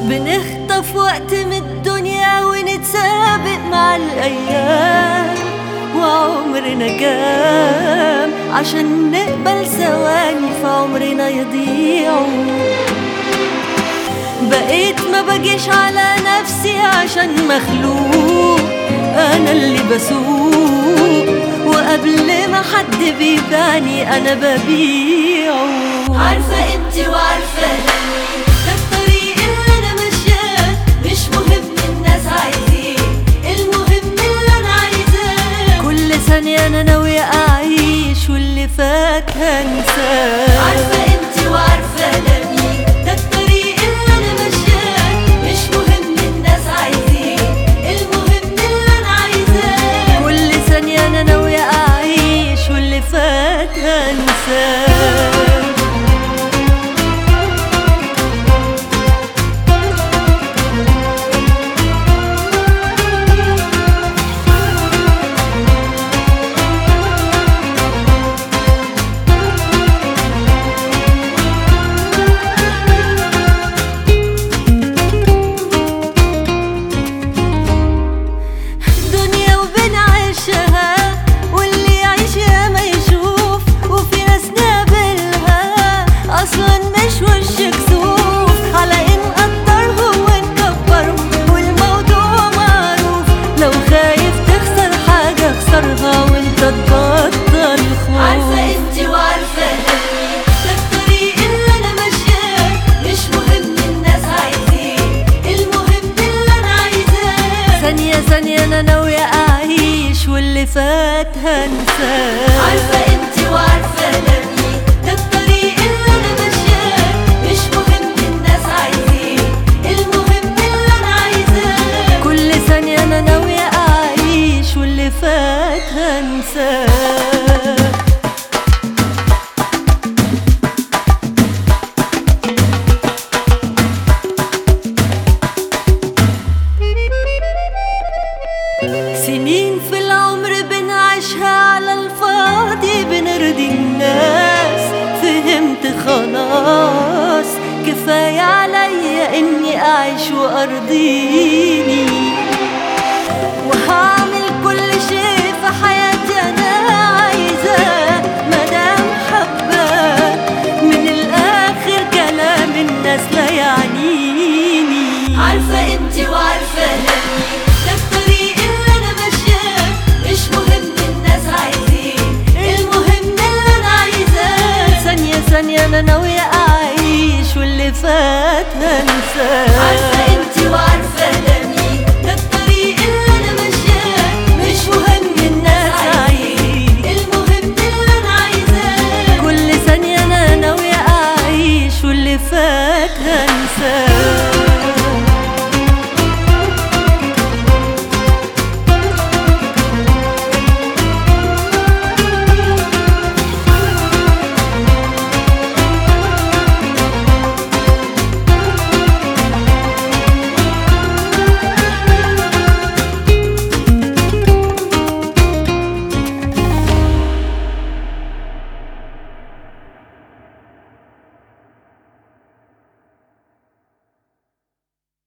بنخطف وقت من الدنيا ونتسابق مع الأيام وعمرنا كام عشان نقبل ثواني في عمرنا يضيعوا بقيت ما بجيش على نفسي عشان مخلوق انا اللي بسوق وقبل ما حد بيباني انا ببيعه عارفه قيمتي وعارفه دمي ده الطريق اللي انا ماشياه مش مهم الناس عايزين المهم اللي انا عايزاه كل ثانيه انا ناويه اعيش واللي فات هنساه عارفه قيمتي وعارفه دمي ده الطريق اللي انا ماشياه مش مهم الناس عايزين المهم اللي انا عايزاه كل ثانيه انا ناويه اعيش واللي فات هنساه دنيا وبنعيشها واللي يعيش يا ما يشوف وفي ناس نقابلها اصلا مش وش كسوف على ان نقدرهم ونكبرهم والموضوع معروف لو خايف تخسر حاجة اخسرها وانت تبطل خوف عارفة انتي وعارفة دمي ده الطريق اللي انا ماشياه مش مهم الناس عايزين المهم اللي انا عايزاه ثانية ثانية انا ناوية اعيش واللي فات هنساه عارفة انتي وعارفة دمي ده الطريق اللي انا ماشياه مش مهم الناس عايزين المهم اللي انا عايزاه كل ثانية انا ناوية اعيش واللي فات هنساه سنين في العمر بنعيشها على الفاضي بنرضي الناس فهمت خلاص كفاية عليا اني اعيش وارضيني وهعمل كل شيء في حياتي انا عايزاه مدام حباه من الاخر كلام الناس لا يعنيني عارفه قيمتي وعارفه دمي ده الطريق اللي انا ماشياه مش مهم الناس عايزين المهم اللي انا عايزاه ثانيه ثانيه انا ناويه اعيش واللي فات هنساه عارفه